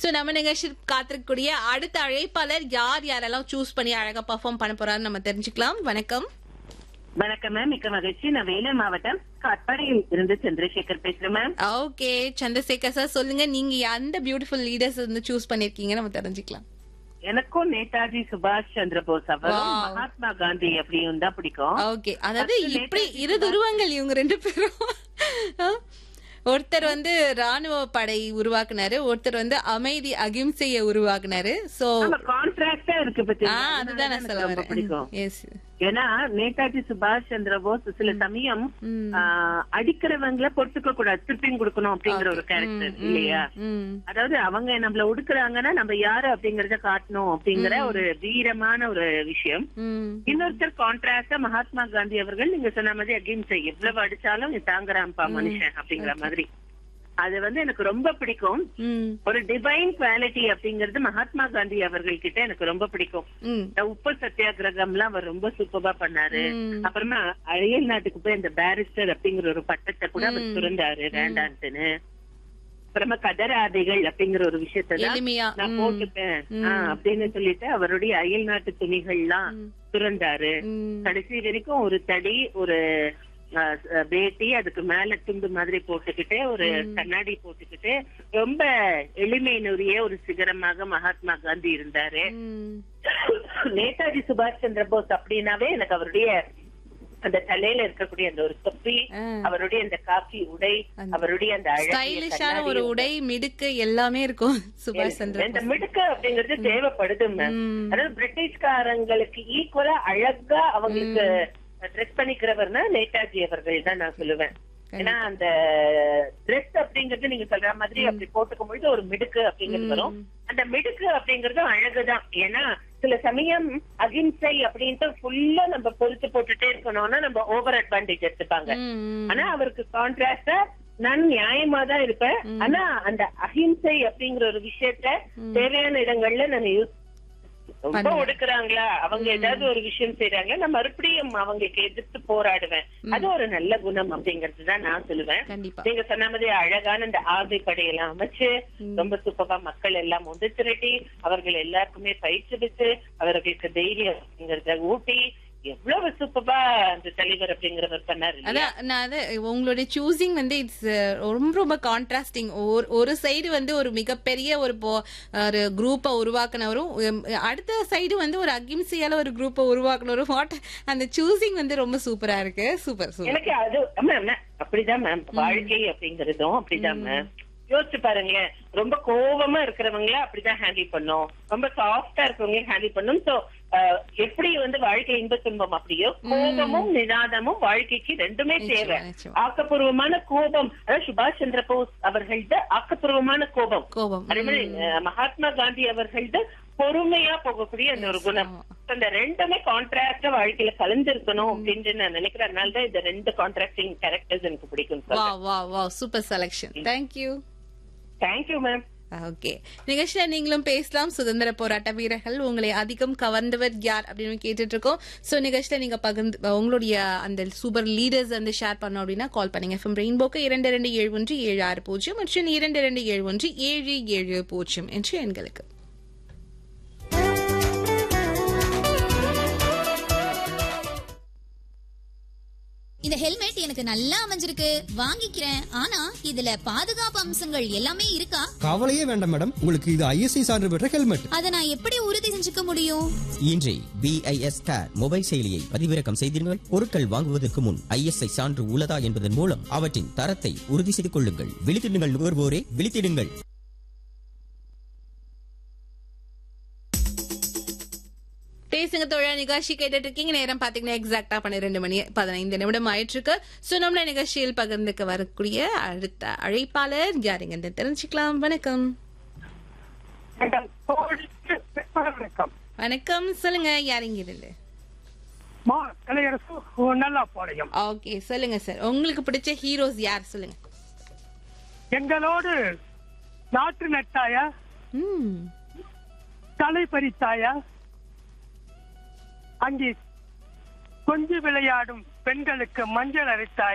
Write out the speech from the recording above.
So நம்ம நிகழ்ச்சி காத்திருக்கக்கூடிய அடுத்த அழைப்பாளர் யார் யாரெல்லாம் சூஸ் பண்ணி அழகா பெர்ஃபார்ம் பண்ண போறான்னு நம்ம தெரிஞ்சுக்கலாம் வணக்கம் வணக்கம் மேம் மிக்க மகிழ்ச்சி நான் வேலூர் மாவட்டம் காட்பாடியில் இருந்து சந்திரசேகர் பேசுறேன் மேம் ஓகே சந்திரசேகர் சார் சொல்லுங்க நீங்க எந்த பியூட்டிஃபுல் லீடர்ஸ் வந்து சூஸ் பண்ணிருக்கீங்க நம்ம தெரிஞ்சுக்கலாம் எனக்கும் நேதாஜி சுபாஷ் சந்திர போஸ் அவரும் Wow. மகாத்மா காந்தி அப்படியும் தான் பிடிக்கும் ஓகே அதாவது First இப்படி நேதாஜி இரு துருவங்கள் இவங்க ரெண்டு பேரும் ஆ? ஒருத்தர் வந்து ராணுவ படை உருவாக்குனாரு ஒருத்தர் வந்து அமைதி அகிம்சையை உருவாக்குனாரு சோ நம்ம கான்ட்ராக்டா இருக்கு பத்தி ஆ அதுதான் நான் சொல்ல வரேன் பிடிக்கும் எஸ் ஏன்னா நேதாஜி சுபாஷ் சந்திர போஸ் சில சமயம் ம். ஆ, அடிக்கிறவங்கள பொறுத்துக்க கூடாது திருப்பியும் கொடுக்கணும் அப்படிங்கிற ஒரு கேரக்டர் இல்லையா ம் அதாவது அவங்க நம்மள ஒடுக்குறாங்கன்னா நம்ம யாரு அப்படிங்கறத காட்டணும் அப்படிங்கிற ஒரு வீரமான ஒரு விஷயம் ம் இன்னொருத்தர் கான்ட்ராக்டா மகாத்மா காந்தி அவர்கள் நீங்க சொன்ன மாதிரி அகிம்சை எவ்வளவு அடிச்சாலும் நீ தாங்குறான்ப்பா மனுஷன் அப்படிங்கிற மாதிரி அது வந்து எனக்கு ரொம்ப பிடிக்கும் ம் ஒரு டிவைன் குவாலிட்டி அப்படிங்கிறது மகாத்மா காந்தி அவர்கள் கிட்ட எனக்கு ரொம்ப பிடிக்கும் ம் இந்த உப்பு சத்தியாகிரகம்லாம் அவர் ரொம்ப சூப்பரா பண்ணாரு ம். அப்புறமா அயல் நாட்டுக்கு போய் இந்த பேரிஸ்டர் அப்படிங்கிற ஒரு பட்டத்தை கூட அவர் துறந்தாரு வேண்டான்ட்டுன்னு அப்புறமா கதராதைகள் அப்படிங்கிற ஒரு விஷயத்தான் எளிமையா நான் ம். போட்டுப்பேன் ஆ, அப்படின்னு சொல்லிட்டு அவருடைய அயல் நாட்டு துணிகள்லாம் துறந்தாரு ம் கடைசி வரைக்கும் ஒரு தடி ஒரு ஆ, ஆ, வேட்டி அதுக்கு மேல துண்டு மாதிரி போட்டுக்கிட்டு ஒரு கண்ணாடி போட்டுக்கிட்டு ரொம்ப எளிமையினுரிய ஒரு சிகரமாக மகாத்மா காந்தி இருந்தாரு ம் நேதாஜி சுபாஷ் சந்திர போஸ் அப்படின்னாவே எனக்கு அவருடைய அந்த தலையில இருக்கக்கூடிய அந்த ஒரு தொப்பி ஆ. அவருடைய அந்த காக்கி உடை அவருடைய அந்த அழகிய ஸ்டைலிஷான கண்ணாடி ஒரு உடை மிடுக்கு எல்லாமே இருக்கும் சுபாஷ் சந்திர இந்த மிடுக்கு அப்படிங்கிறது தேவைப்படுது மேம் ம். அதாவது பிரிட்டிஷ்காரங்களுக்கு ஈக்குவலா அழகா அவங்களுக்கு ட்ரெஸ் பண்ணிக்கிறவர்னா நேதாஜி அவர்கள் தான் நான் சொல்லுவேன் ஏன்னா அந்த ட்ரெஸ் அப்படிங்கறது நீங்க சொல்ற மாதிரி அப்படி போட்டுக்கும் பொழுது ஒரு மிடுக்கு அப்படிங்கிறது வரும் அந்த மிடுக்கு அப்படிங்கறது அழகுதான் ஏன்னா சில சமயம் அகிம்சை அப்படின்ட்டு ஃபுல்லா நம்ம பொறுத்து போட்டுட்டே இருக்கணும்னா நம்ம ஓவர் அட்வான்டேஜ் எடுத்துப்பாங்க ம் ஆனா அவருக்கு கான்ட்ராக்டா நான் நியாயமா தான் இருப்பேன் ஆனா அந்த அஹிம்சை அப்படிங்கிற ஒரு விஷயத்த தேவையான இடங்கள்ல நான் யூஸ் ரொம்ப ஒடுக்குறாங்களா அவங்க ஏதாவது ஒரு விஷயம் செய்யறாங்களா நான் மறுபடியும் அவங்களுக்கு எதிர்த்து போராடுவேன் அது ஒரு நல்ல குணம் அப்படிங்கிறது தான் நான் சொல்லுவேன் கண்டிப்பா நீங்க சொன்ன மாதிரி அழகான இந்த ஆர்மி படையெல்லாம் அமைச்சு ரொம்ப சூப்பரா மக்கள் எல்லாம் ஒன்று திரட்டி அவர்கள் எல்லாருக்குமே பயிற்றுவித்து அவர்களுக்கு தைரியம் அப்படிங்கறத ஊட்டி எவ்வளவு சூப்பரா அந்த தலைவர் அப்படிங்கிறவர் பண்ணாரு இல்லையா? அதான் நான் அது உங்களுடைய சூசிங் வந்து இட்ஸ் ரொம்ப ரொம்ப கான்ட்ராஸ்டிங் ஒரு சைடு வந்து ஒரு மிகப்பெரிய ஒரு po- ஒரு குரூப்பை உருவாக்குனவரும் உம், அடுத்த சைடு வந்து ஒரு அகிம்சையால ஒரு குரூப்பை உருவாக்குனவரும் வாட் அந்த சூசிங் வந்து ரொம்ப சூப்பரா இருக்கு சூப்பர் சூப்பர் எனக்கு அது மேம் அப்படிதான் மேம் வாழ்க்கை அப்படிங்கறதும் அப்படிதான் மேம் யோசிச்சு பாருங்களேன் ரொம்ப கோவமா இருக்கிறவங்கள அப்படிதான் ஹேண்டில் பண்ணும் ரொம்ப சாஃப்டா இருக்கிறவங்க ஹேண்டில் பண்ணும் சோ எப்படி வந்து வாழ்க்கை இன்ப துன்பம் அப்படியோ கோபமும் நிதானமும் வாழ்க்கைக்கு ரெண்டுமே தேவை நிச்சயமா. ஆக்கப்பூர்வமான கோபம் அதாவது சுபாஷ் சந்திர போஸ் அவர்கள்ட்ட ஆக்கப்பூர்வமான கோபம் கோபம் அதே மாதிரி அஹ், மகாத்மா காந்தி அவர்கள்ட்ட பொறுமையா போகக்கூடிய அந்த ஒரு குணம் அந்த ரெண்டுமே கான்ட்ராக்டா வாழ்க்கையில கலந்திருக்கணும் அப்படின்ட்டு நான் நினைக்கிறேன் அதனாலதான் இந்த ரெண்டு கான்ட்ராக்டிங் கேரக்டர்ஸ் எனக்கு பிடிக்கும் வா வா வா super selection thank you thank you ma'am okay நிகழ்ச்சியில நீங்களும் பேசலாம் சுதந்திர போராட்ட வீரர்கள் உங்களை அதிகம் கவர்ந்தவர் யார் அப்படின்னு கேட்டுட்டு இருக்கோம் சோ நிகழ்ச்சியில நீங்க பகிர்ந்து உங்களுடைய அந்த சூப்பர் லீடர்ஸ் வந்து ஷேர் பண்ணோம் அப்படின்னா கால் பண்ணுங்க எஃப்எம் ரெயின்போக்கு இரண்டு ரெண்டு ஏழு ஒன்று ஏழு ஆறு பூஜ்ஜியம் மற்றும் இரண்டு ரெண்டு ஏழு ஒன்று ஏழு ஏழு பூஜ்ஜியம் என்று எண்களுக்கு இந்த ஹெல்மெட் எனக்கு நல்லா அமைஞ்சிருக்கு வாங்கிக்கிறேன் ஆனா இதுல பாதுகாப்பு அம்சங்கள் எல்லாமே இருக்கா கவலையே வேண்டாம் மேடம் உங்களுக்கு இது ஐஎஸ்ஐ சான்று பெற்ற ஹெல்மெட் அத நான் எப்படி உறுதி செஞ்சுக்க முடியும் இன்றே பிஐஎஸ் கேர் மொபைல் செயலியை பதிவிறக்கம் செய்தீர்கள் பொருட்கள் வாங்குவதற்கு முன் ஐஎஸ்ஐ சான்று உள்ளதா என்பதன் மூலம் அவற்றின் தரத்தை உறுதி செய்து கொள்ளுங்கள் விழித்திடுங்கள் நுகர்வோரே விழித்திடுங்கள் பேசுங்க தோழா நிகழ்ச்சி கேட்டுட்டு இருக்கீங்க நேரம் பாத்தீங்கன்னா எக்ஸாக்டா பன்னிரெண்டு மணி பதினைந்து நிமிடம் ஆயிட்டு இருக்கு சோ நம்மள நிகழ்ச்சியில் பகிர்ந்துக்க வரக்கூடிய அடுத்த அழைப்பாளர் யாருங்க தெரிஞ்சுக்கலாம் வணக்கம் வணக்கம் வணக்கம் சொல்லுங்க யாருங்க இருந்து மா கலையரசு நல்லா பாளையம் ஓகே சொல்லுங்க சார் உங்களுக்கு பிடிச்ச ஹீரோஸ் யார் சொல்லுங்க எங்களோடு நாற்று நட்டாயா ம் தலை பறித்தாயா அங்கே கொஞ்சி விளையாடும் பெண்களுக்கு மஞ்சள் அரைத்தாயா